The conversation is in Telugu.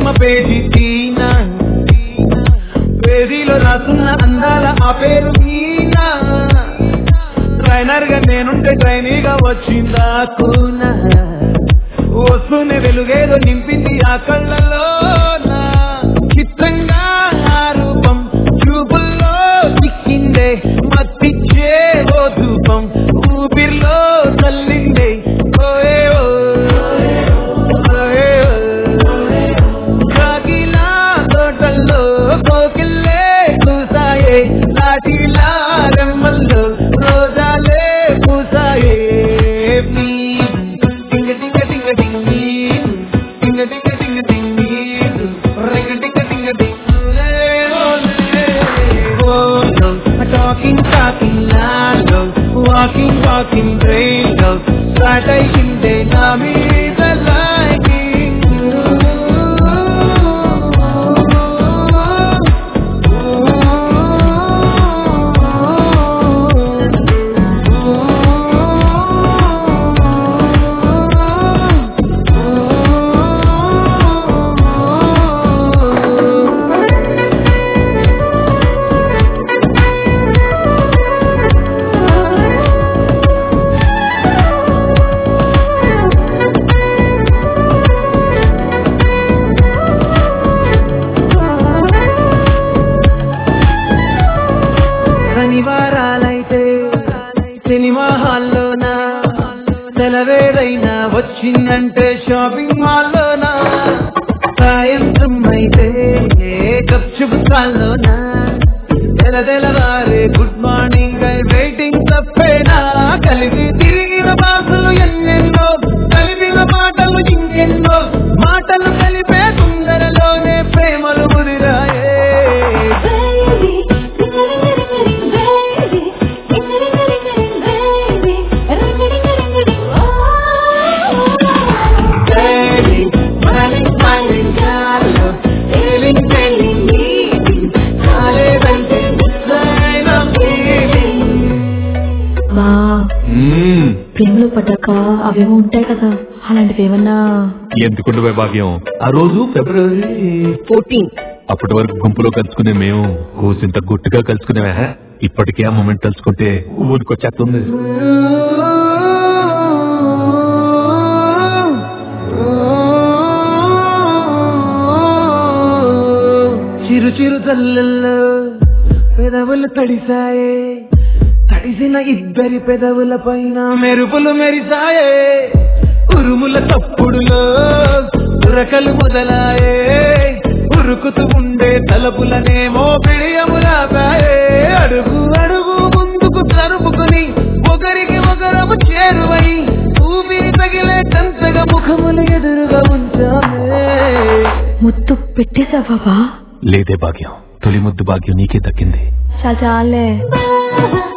పేజీ తీనా పేజీలో రాసున్న అందాల ఆ పేరు మీనా ట్రైనర్ గా నేనుంటే ట్రైనీగా వచ్చిందా కూనా వస్తూనే వెలుగేదో నింపింది ఆ కళ్ళలో చిత్రంగా ఆ రూపం చూపుల్లో చిక్కిందే మత్తిచ్చే ఓ ధూపం ఊపిరిలో తల్లిందే ఓయే ఓ, ఓయే ఓ. కాకిలా తోటల్లో కోకిల్లే కూసాయే లాటిలా రెమ్మల్లో రోజాలే పూసాయే టింగ టింగ టింగ టింగి టింగ టింగ టింగ టింగి రింగ టింగ టింగ టింగ్ టాకింగ్ టాకింగ్ లాలో వాకింగ్ వాకింగ్ ట్రైన్ లో స్టార్ట్ అయ్యిందే నా మీద లైకింగ్ శనివారాలైతే సినిమా హాల్లోనా సెలవేదైనా వచ్చిందంటే షాపింగ్ మాల్లోనా సాయంత్రం అయితే గప్చుపుకాల్లోనా తెల తెలవారే గుడ్ మార్నింగ్ ఐ వెయిటింగ్ తప్పేనా కలిసి తిరిగిన బాసులు ఎన్నెన్నో కలిపిన మాటలు ఇంకెన్నో మాటలు కలిపే సుందరలోనే ప్రేమలు ముదిరాయే Baby, smiling, smiling, Carlo, feeling, feeling, needing, కాలేదంటే ముద్దైన feeling. బా ప్రేమలో పడ్డాక అవేమో ఉంటాయి కదా అలాంటివి ఏమన్నా ఎందుకుంటే భాగ్యం ఆ రోజు ఫిబ్రవరి ఫోర్టీన్ అప్పటి వరకు గుంపులో కలుసుకునే మేము కూసింత గుట్టుగా కలుసుకునేవా ఇప్పటికే ఆ మూమెంట్ తలుచుకుంటే ఊరికొచ్చేస్తుంది చిరు చిరు తల్లల్లో పెదవులు తడిసాయే తడిసిన ఇద్దరి పెదవుల పైన మెరుపులు మెరిసాయే ఉరుముల తప్పుడులో ఉరకలు మొదలాయే ఉరుకుతూ ఉండే తలపులనేమో పిడియములాపాయే అడుగు అడుగు ముందుకు జరుపుకుని ఒకరికి ఒకరము చేరువై ఊపిరి తగిలే కంతగా ముఖములు ఎదురుగా ఉంచామే ముత్తు పెట్టేశావా బా లేదే భాగ్యం తొలి ముద్దు భాగ్యం నీకే దక్కింది చాలా చాలే